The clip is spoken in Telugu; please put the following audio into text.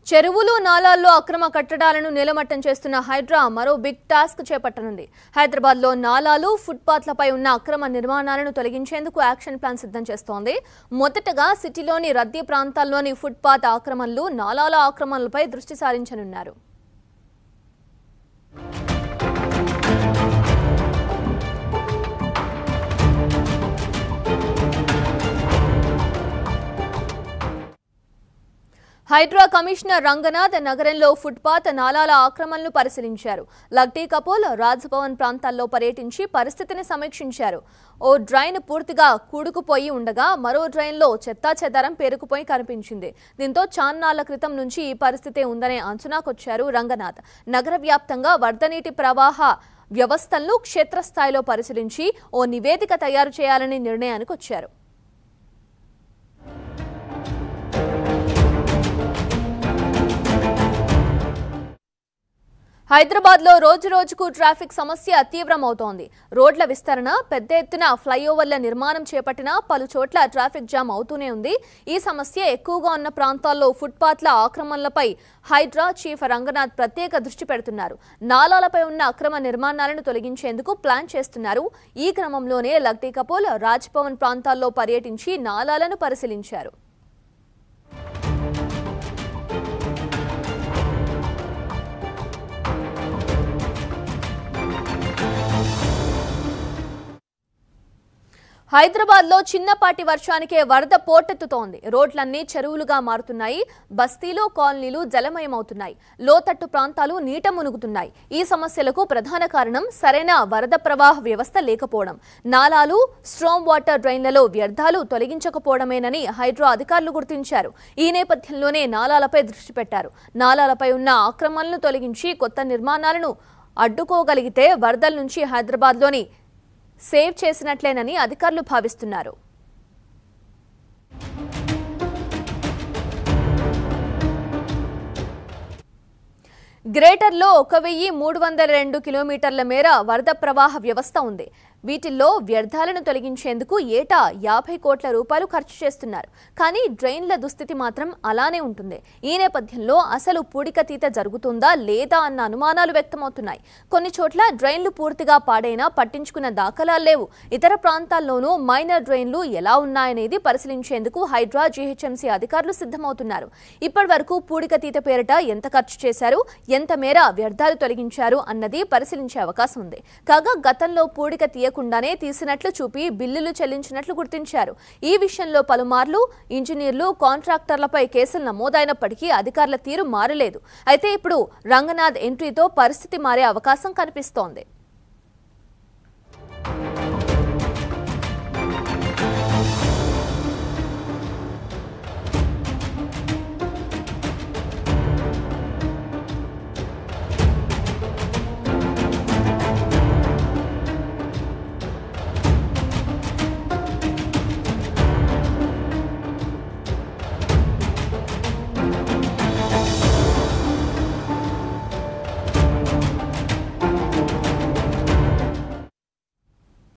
చెరువులు నాలాల్లో అక్రమ కట్టడాలను నిలమట్టం చేస్తున్న హైడ్రా మరో బిగ్ టాస్క్ చేపట్టనుంది హైదరాబాద్లో నాలాలు ఫుట్పాత్లపై ఉన్న అక్రమ నిర్మాణాలను తొలగించేందుకు యాక్షన్ ప్లాన్ సిద్ధం చేస్తోంది మొదటగా సిటీలోని రద్దీ ప్రాంతాల్లోని ఫుట్పాత్ ఆక్రమణలు నాలాల ఆక్రమణలపై దృష్టి సారించనున్నారు హైడ్రా కమిషనర్ రంగనాథ్ నగరంలో ఫుట్పాత్ నాలాల ఆక్రమణలు పరిశీలించారు లగ్టీ కపూల్ రాజ్భవన్ ప్రాంతాల్లో పర్యటించి పరిస్థితిని సమీక్షించారు ఓ డ్రైన్ పూర్తిగా కూడుకుపోయి ఉండగా మరో డ్రైన్లో చెత్తా చెదారం పేరుకుపోయి కనిపించింది దీంతో చాన్నాళ్ల క్రితం నుంచి ఈ పరిస్థితే ఉందనే అంచనాకొచ్చారు రంగనాథ్ నగర వ్యాప్తంగా వరద నీటి ప్రవాహ వ్యవస్థలను క్షేత్రస్థాయిలో పరిశీలించి ఓ నివేదిక తయారు చేయాలని నిర్ణయానికి వచ్చారు హైదరాబాద్ లో రోజు రోజుకు ట్రాఫిక్ సమస్య తీవ్రమవుతోంది రోడ్ల విస్తరణ పెద్ద ఎత్తున ఫ్లైఓవర్ల నిర్మాణం చేపట్టినా పలు చోట్ల ట్రాఫిక్ జామ్ అవుతూనే ఉంది ఈ సమస్య ఎక్కువగా ఉన్న ప్రాంతాల్లో ఫుట్పాత్ల ఆక్రమణలపై హైడ్రా చీఫ్ రంగనాథ్ ప్రత్యేక దృష్టి పెడుతున్నారు నాలాలపై ఉన్న అక్రమ నిర్మాణాలను తొలగించేందుకు ప్లాన్ చేస్తున్నారు ఈ క్రమంలోనే లగ్టీ కపూల్ రాజ్భవన్ ప్రాంతాల్లో పర్యటించి నాలాలను పరిశీలించారు హైదరాబాద్ లో చిన్నపాటి వర్షానికే వరద పోటెత్తుతోంది రోడ్లన్నీ చెరువులుగా మారుతున్నాయి బస్తీలు కాలనీలు జలమయమవుతున్నాయి లోతట్టు ప్రాంతాలు నీట మునుగుతున్నాయి ఈ సమస్యలకు ప్రధాన కారణం సరైన వరద ప్రవాహ వ్యవస్థ లేకపోవడం నాలాలు స్ట్రామ్ వాటర్ డ్రైన్లలో వ్యర్థాలు తొలగించకపోవడమేనని హైడ్రో అధికారులు గుర్తించారు ఈ నేపథ్యంలోనే నాలాలపై దృష్టి పెట్టారు నాలాలపై ఉన్న ఆక్రమణలను తొలగించి కొత్త నిర్మాణాలను అడ్డుకోగలిగితే వరదల నుంచి హైదరాబాద్లోని సేవ్ చేసినట్లేనని అధికారులు భావిస్తున్నారు గ్రేటర్లో ఒక వెయ్యి మూడు వందల రెండు కిలోమీటర్ల మేర వరద ప్రవాహ వ్యవస్థ ఉంది వీటిల్లో వ్యర్థాలను తొలగించేందుకు ఏటా యాభై కోట్ల రూపాయలు ఖర్చు చేస్తున్నారు కానీ డ్రైన్ల దుస్థితి మాత్రం అలానే ఉంటుంది ఈ నేపథ్యంలో అసలు పూడికతీత జరుగుతుందా లేదా అన్న అనుమానాలు వ్యక్తమవుతున్నాయి కొన్ని చోట్ల డ్రైన్లు పూర్తిగా పాడైనా పట్టించుకున్న దాఖలాలు లేవు ఇతర ప్రాంతాల్లోనూ మైనర్ డ్రైన్లు ఎలా ఉన్నాయనేది పరిశీలించేందుకు హైడ్రా జీహెచ్ఎంసీ అధికారులు సిద్ధమవుతున్నారు ఇప్పటి వరకు పూడికతీత పేరిట ఎంత ఖర్చు చేశారు ఎంత మేర వ్యర్థాలు తొలగించారు అన్నది పరిశీలించే అవకాశం ఉంది కాగా గతంలో పూడిక తీయకుండానే తీసినట్లు చూపి బిల్లులు చెల్లించినట్లు గుర్తించారు ఈ విషయంలో పలుమార్లు ఇంజనీర్లు కాంట్రాక్టర్లపై కేసులు నమోదైనప్పటికీ అధికారుల తీరు మారలేదు అయితే ఇప్పుడు రంగనాథ్ ఎంట్రీతో పరిస్థితి మారే అవకాశం కనిపిస్తోంది